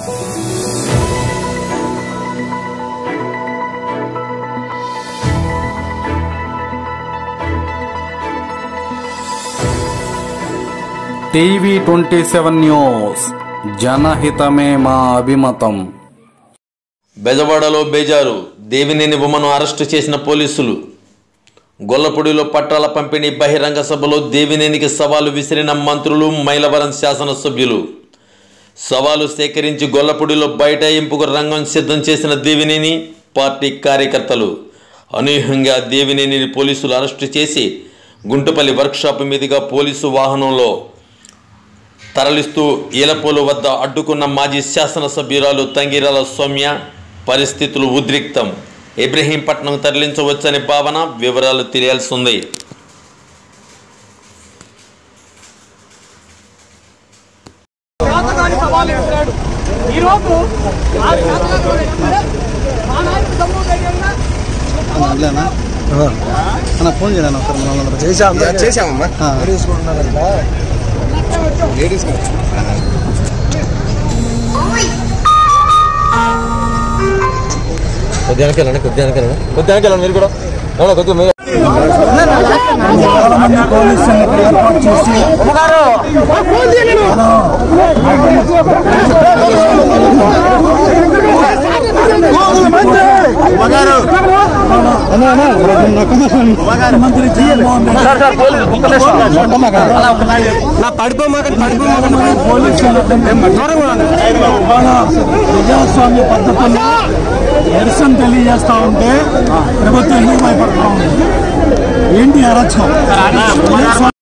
TV twenty seven news జనహితమే మా అభిమతం బెజవాడలో బేజారు దేవినేని బొమ్మను అరెస్టు చేసిన పోలీసులు గొల్లపూడిలో పట్టాల పంపిణీ బహిరంగ సభలో దేవినేనికి సవాలు విసిరిన మంత్రులు మైలవరం శాసనసభ్యులు సవాలు సేకరించి గొల్లపూడిలో బైఠాయింపుకు రంగం సిద్ధం చేసిన దేవినేని పార్టీ కార్యకర్తలు అనూహ్యంగా దేవినేనిని పోలీసులు అరెస్టు చేసి గుంటుపల్లి వర్క్షాప్ మీదుగా పోలీసు వాహనంలో తరలిస్తూ ఈలపోలు వద్ద అడ్డుకున్న మాజీ శాసనసభ్యురాలు తంగిరాల సౌమ్య పరిస్థితులు ఉద్రిక్తం ఇబ్రహీంపట్నం తరలించవచ్చని భావన వివరాలు తెలియాల్సి ఉంది శాతగాని సవాలు వేశాడు ఈ రోజు ఆ శాతగాని ఏంటంటే మా నాయకుడు దమ్ము ధైర్యంగా అట్లేనా అన్న ఫోన్ చేయను ఒకసారి మన వాళ్ళందరూ చేసాం చేసామమ్మా కొద్దిగా వెళ్ళండి కొద్దిగా వెళ్ళండి కొద్దిగా వెళ్ళండి మీరు కూడా ఎవరో కొద్దిగా మీరు చాలా మంది పోలీసులు ఇక్కడ ఏర్పాటు చేసి మంత్రి జగన్మోహన్ రెడ్డి పోలీసులు ఇవాళ ప్రజాస్వామ్య పద్ధతుల్లో నిరసన తెలియజేస్తా ఉంటే ప్రభుత్వం ఎందుకు భయపడతా ఉంది ఏంటి అరచం